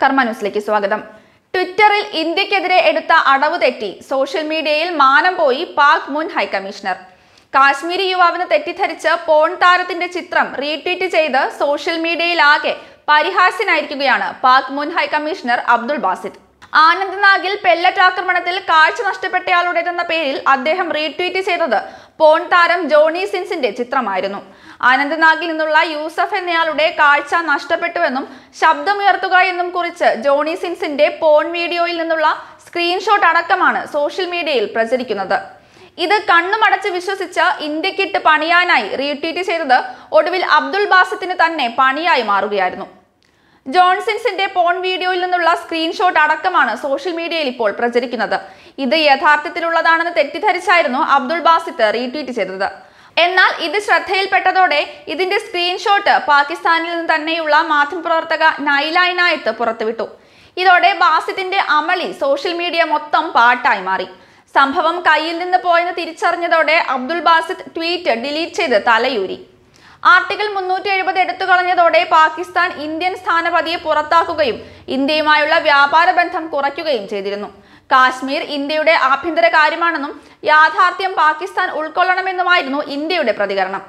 കർമ്മ ന്യൂസിലേക്ക് സ്വാഗതം ട്വിറ്ററിൽ ഇന്ത്യക്കെതിരെ എടുത്ത അടവ് തെറ്റി സോഷ്യൽ മീഡിയയിൽ മാനം പോയി പാക് മുൻ ഹൈക്കമ്മീഷണർ കാശ്മീരി യുവാവിനെ തെറ്റിദ്ധരിച്ച് പോൺ താരത്തിന്റെ ചിത്രം റീട്വീറ്റ് ചെയ്ത് സോഷ്യൽ മീഡിയയിലാകെ പരിഹാസ്യനായിരിക്കുകയാണ് പാക് മുൻ ഹൈക്കമ്മീഷണർ അബ്ദുൾ ബാസിദ് ആനന്ദ്നാഗിൽ പെല്ലറ്റ് ആക്രമണത്തിൽ കാഴ്ച നഷ്ടപ്പെട്ടയാളുടേതെന്ന പേരിൽ അദ്ദേഹം റീട്വീറ്റ് ചെയ്തത് പോൺ താരം ജോണി സിൻസിന്റെ ചിത്രമായിരുന്നു ആനന്ദ്നാഗിൽ നിന്നുള്ള യൂസഫ് എന്നയാളുടെ കാഴ്ച നഷ്ടപ്പെട്ടുവെന്നും ശബ്ദമുയർത്തുക എന്നും കുറിച്ച് ജോണി സിൻസിന്റെ പോൺ വീഡിയോയിൽ നിന്നുള്ള സ്ക്രീൻഷോട്ട് അടക്കമാണ് സോഷ്യൽ മീഡിയയിൽ പ്രചരിക്കുന്നത് ഇത് കണ്ണുമടച്ച് വിശ്വസിച്ച് ഇന്ത്യക്കിട്ട് പണിയാനായി റീട്വീറ്റ് ചെയ്തത് ഒടുവിൽ അബ്ദുൾ ബാസിത്തിന് തന്നെ പണിയായി മാറുകയായിരുന്നു ജോൺസിൻസിന്റെ പോൺ വീഡിയോയിൽ നിന്നുള്ള സ്ക്രീൻഷോട്ട് അടക്കമാണ് സോഷ്യൽ മീഡിയയിൽ ഇപ്പോൾ പ്രചരിക്കുന്നത് ഇത് യഥാർത്ഥത്തിലുള്ളതാണെന്ന് തെറ്റിദ്ധരിച്ചായിരുന്നു അബ്ദുൾ ബാസിത്ത് റീട്വീറ്റ് ചെയ്തത് എന്നാൽ ഇത് ശ്രദ്ധയിൽപ്പെട്ടതോടെ ഇതിന്റെ സ്ക്രീൻഷോട്ട് പാകിസ്ഥാനിൽ നിന്ന് തന്നെയുള്ള മാധ്യമപ്രവർത്തക നൈല ഇനായത്ത് പുറത്തുവിട്ടു ഇതോടെ ബാസിത്തിന്റെ അമളി സോഷ്യൽ മീഡിയ മൊത്തം പാട്ടായി മാറി സംഭവം കയ്യിൽ നിന്ന് പോയെന്ന് തിരിച്ചറിഞ്ഞതോടെ അബ്ദുൾ ബാസിദ് ട്വീറ്റ് ഡിലീറ്റ് ചെയ്ത് തലയൂരി ആർട്ടിക്കിൾ മുന്നൂറ്റി എഴുപത് എടുത്തു കളഞ്ഞതോടെ പാകിസ്ഥാൻ ഇന്ത്യൻ സ്ഥാനപതിയെ പുറത്താക്കുകയും ഇന്ത്യയുമായുള്ള വ്യാപാര ബന്ധം കുറയ്ക്കുകയും ചെയ്തിരുന്നു കാശ്മീർ ഇന്ത്യയുടെ ആഭ്യന്തര കാര്യമാണെന്നും യാഥാർത്ഥ്യം പാകിസ്ഥാൻ ഉൾക്കൊള്ളണമെന്നുമായിരുന്നു ഇന്ത്യയുടെ പ്രതികരണം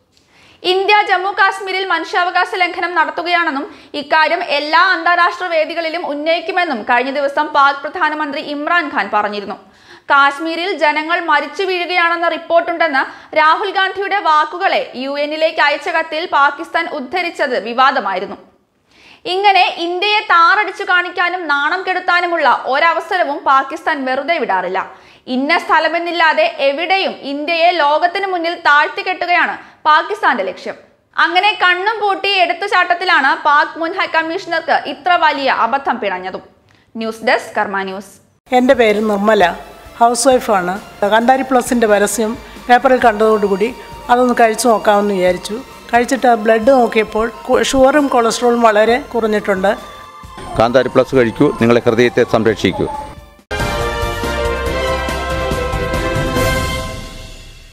ഇന്ത്യ ജമ്മു കാശ്മീരിൽ മനുഷ്യാവകാശ ലംഘനം നടത്തുകയാണെന്നും ഇക്കാര്യം എല്ലാ അന്താരാഷ്ട്ര വേദികളിലും ഉന്നയിക്കുമെന്നും കഴിഞ്ഞ ദിവസം പാക് പ്രധാനമന്ത്രി ഇമ്രാൻഖാൻ പറഞ്ഞിരുന്നു കാശ്മീരിൽ ജനങ്ങൾ മരിച്ചു വീഴുകയാണെന്ന റിപ്പോർട്ടുണ്ടെന്ന് രാഹുൽ ഗാന്ധിയുടെ വാക്കുകളെ യു എന്നിലേക്ക് അയച്ച കത്തിൽ പാകിസ്ഥാൻ ഉദ്ധരിച്ചത് വിവാദമായിരുന്നു ഇങ്ങനെ ഇന്ത്യയെ താറടിച്ചു കാണിക്കാനും നാണം കെടുത്താനുമുള്ള ഒരവസരവും പാകിസ്ഥാൻ വെറുതെ വിടാറില്ല ഇന്ന സ്ഥലമെന്നില്ലാതെ എവിടെയും ഇന്ത്യയെ ലോകത്തിന് മുന്നിൽ താഴ്ത്തിക്കെട്ടുകയാണ് പാകിസ്ഥാന്റെ ലക്ഷ്യം അങ്ങനെ കണ്ണും പൂട്ടി എടുത്തുചാട്ടത്തിലാണ് പാക് മുൻ ഹൈക്കമ്മീഷണർക്ക് ഇത്ര വലിയ അബദ്ധം പിണഞ്ഞതും ന്യൂസ് ഡെസ്ക് കർമ്മ ന്യൂസ് എൻ്റെ പേര് നിർമ്മല ഹൗസ് വൈഫാണ് കാന്താരി പ്ലസിൻ്റെ പരസ്യം പേപ്പറിൽ കണ്ടതോടുകൂടി അതൊന്ന് കഴിച്ചു നോക്കാമെന്ന് വിചാരിച്ചു കഴിച്ചിട്ട് ബ്ലഡ് നോക്കിയപ്പോൾ കു- ഷുഗറും കൊളസ്ട്രോളും വളരെ കുറഞ്ഞിട്ടുണ്ട് കാന്താരി പ്ലസ് കഴിക്കൂ നിങ്ങളെ ഹൃദയത്തെ സംരക്ഷിക്കൂ